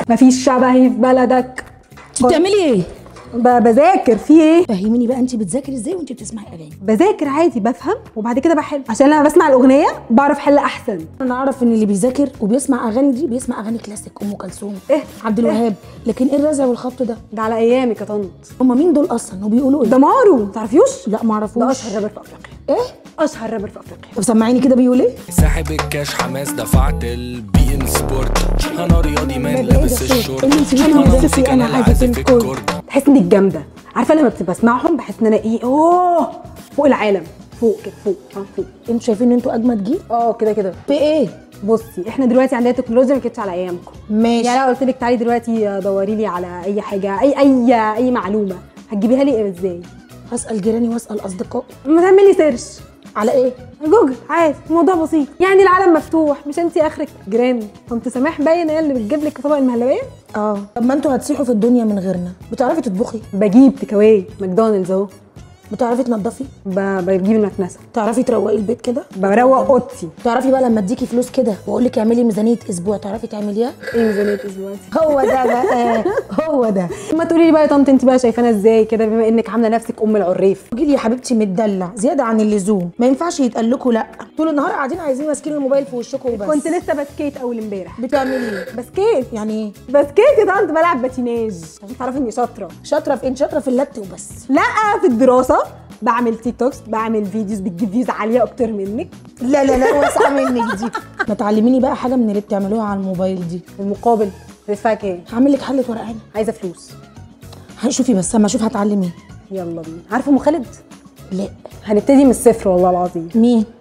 مفيش شبهي في بلدك بتعملي ايه ب- بذاكر في ايه فهميني بقى انت بتذاكري ازاي وانت بتسمعي اغاني بذاكر عادي بفهم وبعد كده بحل عشان لما بسمع الاغنيه بعرف حل احسن انا اعرف ان اللي بيذاكر وبيسمع اغاني دي بيسمع اغاني كلاسيك ام كلثوم إيه؟ عبد الوهاب لكن ايه الرزع والخبط ده ده على ايامك يا طنط هما مين دول اصلا وبيقولوا ايه ده مارو ما تعرفيوش لا ما اعرفوش ده اشهر رابر في افريقيا ايه اشهر رابر في افريقيا طب سمعيني كده بيقول ايه ساحب الكاش حماس دفعت البي ان سبورت انا رياضي مان ده إيه لابس ده؟ الشورت اللي انت انا بتقولي ده؟ موسيقى انا اللي عازف الكورد تحس انك جامده عارفه لما بتبقى بسمعهم بحس ان انا ايه اوه فوق العالم فوق كده فوق اه فوق انتوا شايفين ان انتوا اجمد جيل اه كده كده في ايه بصي احنا دلوقتي عندنا تكنولوجيا ما كانتش على ايامكم ماشي يعني لو قلت لك تعالي دلوقتي دوري لي على اي حاجه اي اي اي معلومه هتجيبيها لي ازاي هسال جيراني واسال اصدقائي ما تعملي سيرش على ايه جوجل عادي الموضوع بسيط يعني العالم مفتوح مش انت اخرك جيران طنط سماح باين هي اللي بتجيب لك طبق المهلبيه اه طب ما انتوا هتسيحوا في الدنيا من غيرنا بتعرفي تطبخي بجيب تكاوي ماكدونالدز اهو بتعرفي تنضفي ب- بجيب المكنسه تعرفي تروقي البيت كده بروق اوضتي تعرفي بقى لما اديكي فلوس كده واقول لك اعملي ميزانيه اسبوع تعرفي تعمليها ايه ميزانيه دلوقتي هو ده بقى هو ده ما تقولي لي بقى يا طنط انت بقى شايفانا ازاي كده بما انك عامله نفسك ام العريف راجل يا حبيبتي متدلع زياده عن اللزوم ما ينفعش يتقال لكم لا طول النهار قاعدين عايزين ماسكين الموبايل في وشكم وبس كنت لسه بسكيت اول امبارح بتعملي ايه بسكيت يعني ايه بسكيت يا طنط بلعب باتيناج عشان تعرفي اني شاطره شاطره في ايه شاطره في اللت وبس لا في الدراسه بعمل تيك توكس بعمل فيديوز بتجيب فيوز عاليه اكتر منك لا لا لا واسعه منك دي ما تعلميني بقى حاجه من اللي بتعملوها على الموبايل دي المقابل تدفعي كام هعمل لك حله ورق عنب عايزه فلوس شوفي بس اما اشوف هتعلمي يلا بينا عارفه ام خالد لا هنبتدي من الصفر والله العظيم مين